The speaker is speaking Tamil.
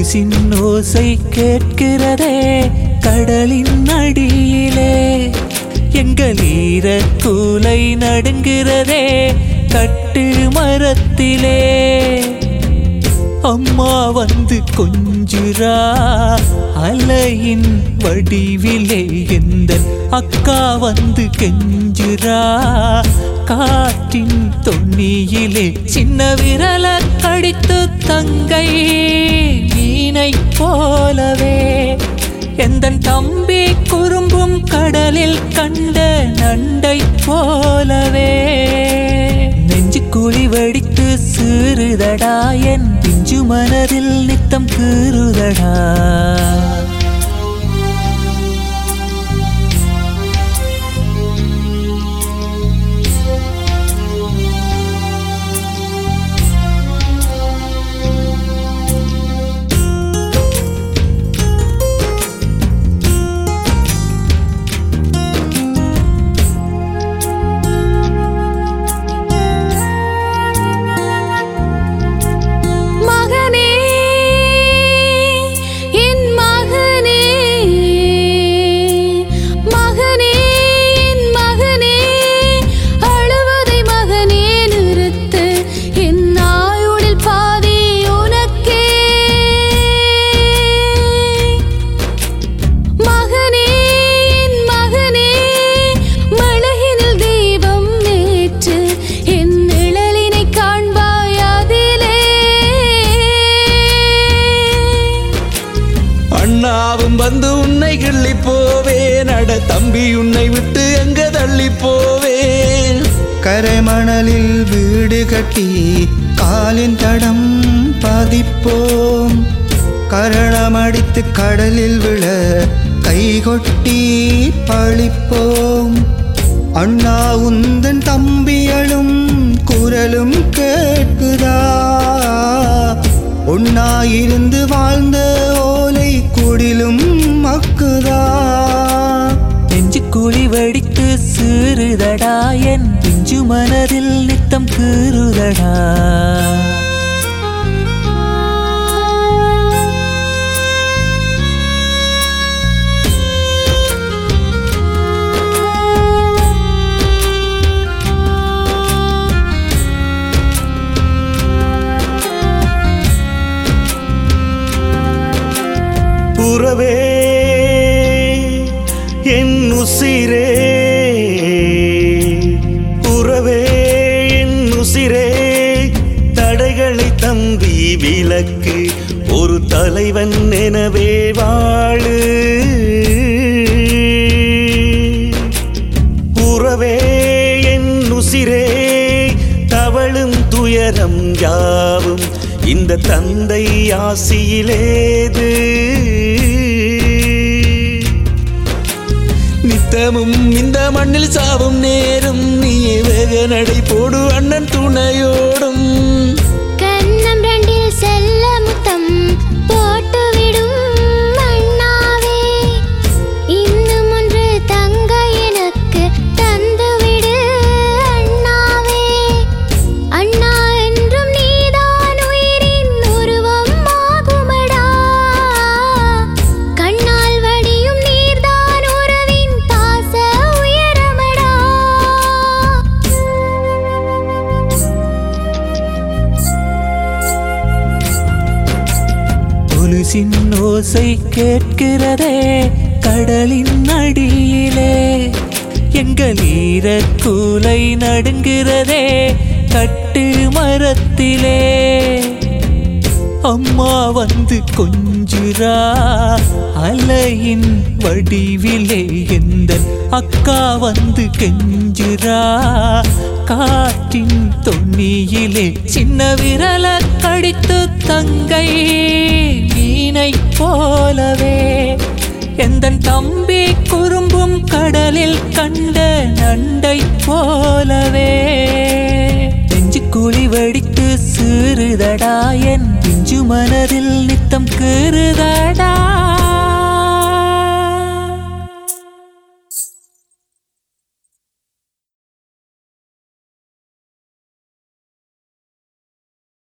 கொலுசின் ஓசை கேட்கிறதே கடலின் அடியிலே எங்கள் ஈர கூலை நடுங்கிறதே கட்டு மரத்திலே அம்மா வந்து கொஞ்சுரா அலையின் வடிவிலே எந்த அக்கா வந்து கெஞ்சுரா காற்றின் தொன்னியிலே சின்ன விரல கடித்து தங்கை மீனை போலவே எந்த தம்பி குறும்பும் கடலில் கண்ட நண்டை போலவே நெஞ்சு குழி வெடித்து சீறுதடா என் பிஞ்சு மனதில் நித்தம் கீறுதடா மகனே என் மகனே மகனே என் மகனே அழுவதை மகனே நிறுத்து என் ஆயுளில் பாதி உனக்கே மகனே என் மகனே மழகினில் தெய்வம் நேற்று என் நிழலினை காண்பாய் அதிலே அண்ணாவும் வந்து உன்னை கிள்ளி போவேன் அட தம்பி உன்னை விட்டு எங்க தள்ளி போவேன் கரைமணலில் வீடு கட்டி காலின் தடம் பதிப்போம் கரணமடித்து கடலில் விழ கைகொட்டி பழிப்போம் அண்ணா உந்தன் தம்பியலும் குரலும் கேட்குதா ஒன்னாயிருந்து வாழ்ந்த ஓலை குடிலும் மக்குதா நெஞ்சு குழி வெடித்து சீறுதடா என் பிஞ்சு மனதில் நித்தம் கீறுதடா உறவே என் உசிரே உறவே என் உசிரே தடைகளை தம்பி விலக்கு ஒரு தலைவன் எனவே வாழு உறவே என் உசிரே தவழும் துயரம் யாவும் இந்த தந்தை ஆசியிலேது நித்தமும் இந்த மண்ணில் சாவும் நேரும் நீ வேக நடை போடு அண்ணன் துணையோடும் கண்ணம் ரெண்டில் செல்ல முத்தம் போட்டுவிடும் அண்ணாவே இன்னும் ஒன்று தங்க எனக்கு தந்துவிடு அண்ணாவே அண்ணா என்றும் நீதான் உயிரின் உருவம் ஆகுமடா கண்ணால் வடியும் நீர்தான் உறவின் பாச உயரமடா கொலுசின் ஓசை கேட்கிறதே கடலின் அடியிலே எங்கள் ஈர கூலை நடுங்கிறதே கட்டு மரத்திலே அம்மா வந்து கொஞ்சுரா அலையின் வடிவிலே எந்த அக்கா வந்து கெஞ்சுரா காற்றின் தொன்னியிலே சின்ன விரல கடித்து தங்கை மீனை போலவே எந்த தம்பி குறும்பும் கடலில் கண்ட நண்டை போலவே நெஞ்சு குழி வெடித்து சீறுதடா என் பிஞ்சு மனதில் நித்தம் கீறுதடா